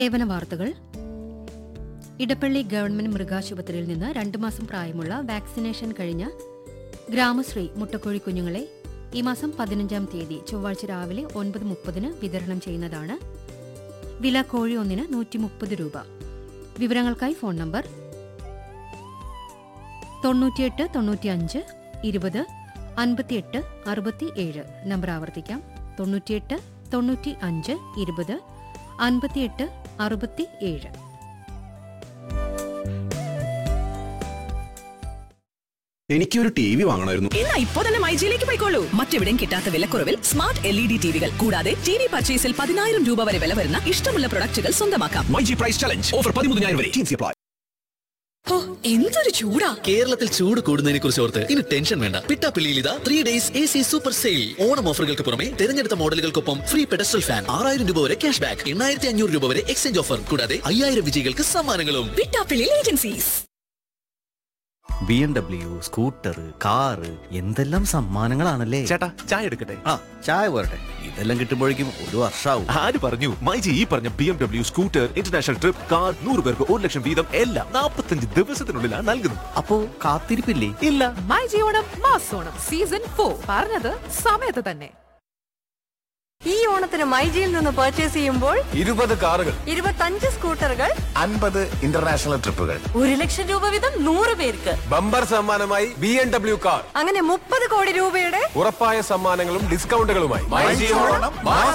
സേവന വാർത്തകൾ ഇടപ്പള്ളി ഗവൺമെന്റ് മൃഗാശുപത്രിയിൽ നിന്ന് രണ്ടു മാസം പ്രായമുള്ള വാക്സിനേഷൻ കഴിഞ്ഞ ഗ്രാമശ്രീ മുട്ടക്കോഴി കുഞ്ഞുങ്ങളെ ഈ മാസം പതിനഞ്ചാം തീയതി ചൊവ്വാഴ്ച രാവിലെ ഒൻപത് മുപ്പതിന് വിതരണം ചെയ്യുന്നതാണ് വില കോഴി ഒന്നിന് നൂറ്റി മുപ്പത് രൂപ വിവരങ്ങൾക്കായി ഫോൺ നമ്പർ തൊണ്ണൂറ്റിയെട്ട് തൊണ്ണൂറ്റിയഞ്ച് ഇരുപത് അൻപത്തിയെട്ട് അറുപത്തി ഏഴ് നമ്പർ ആവർത്തിക്കാം തൊണ്ണൂറ്റിയെട്ട് തൊണ്ണൂറ്റി അഞ്ച് ഇരുപത് അൻപത്തിയെട്ട് അറുപത്തി ഏഴ് എനിക്കൊരു ടി വി വാങ്ങണമായിരുന്നു എന്നാ ഇപ്പോ തന്നെ മൈജിയിലേക്ക് പോയിക്കോളൂ മറ്റെവിടെയും കിട്ടാത്ത വിലക്കുറവിൽ സ്മാർട്ട് എൽ ഇ ഡി ടിവികൾ കൂടാതെ ടി വി പർച്ചേസിൽ പതിനായിരം രൂപ വരെ വില വരുന്ന ഇഷ്ടമുള്ള പ്രൊഡക്റ്റുകൾ സ്വന്തമാക്കാം myG prize challenge offer പതിമൂന്നായിരം വരെ ടീംസി അപ്ലൈ ഹോ, എന്തൊരു ചൂടാ കേരളത്തിൽ ചൂട് കൂടുന്നതിനെ കുറിച്ച് ഓർത്ത് ഇനി ടെൻഷൻ വേണ്ട പിട്ടാപ്പിള്ളിയിൽ ഇതാ three days A C super sale Onam ഓഫറുകൾക്ക് പുറമെ തിരഞ്ഞെടുത്ത മോഡലുകൾക്കൊപ്പം ഫ്രീ പെഡസ്റ്റൽ ഫാൻ ആറായിരം രൂപ വരെ ക്യാഷ് ബാക്ക് എണ്ണായിരത്തി അഞ്ഞൂറ് രൂപ വരെ എക്സ്ചേഞ്ച് ഓഫർ കൂടാതെ അയ്യായിരം വിജയികൾക്ക് സമ്മാനങ്ങളും Pittappillil agencies B M W scooter car എന്തെല്ലാം സമ്മാനങ്ങളാണല്ലേ ചേട്ടാ ചായ എടുക്കട്ടെ ആ ചായ പോരട്ടെ ഇതെല്ലാം കിട്ടുമ്പോഴേക്കും ഒരു വർഷാവും ആര് പറഞ്ഞു മൈജി ഈ പറഞ്ഞ B M W scooter international trip car നൂറ് പേർക്ക് ഒരു ലക്ഷം വീതം എല്ലാം നാൽപ്പത്തഞ്ച് ദിവസത്തിനുള്ളിലാണ് നൽകുന്നത് അപ്പോ കാത്തിരിപ്പില്ലേ ഇല്ല മൈ ജിയോണം മാസോണം സീസൺ ഫോർ പറഞ്ഞത് സമയത്ത് തന്നെ ഈ ഓണത്തിന് മൈജിയിൽ നിന്ന് പർച്ചേസ് ചെയ്യുമ്പോൾ ഇരുപത് കാറുകൾ ഇരുപത്തഞ്ച് സ്കൂട്ടറുകൾ അൻപത് ഇന്റർനാഷണൽ ട്രിപ്പുകൾ ഒരു ലക്ഷം രൂപ വീതം നൂറ് പേർക്ക് ബമ്പർ സമ്മാനമായി ബി എം ഡബ്ല്യു കാർ അങ്ങനെ മുപ്പത് കോടി രൂപയുടെ ഉറപ്പായ സമ്മാനങ്ങളും ഡിസ്കൗണ്ടുകളുമായി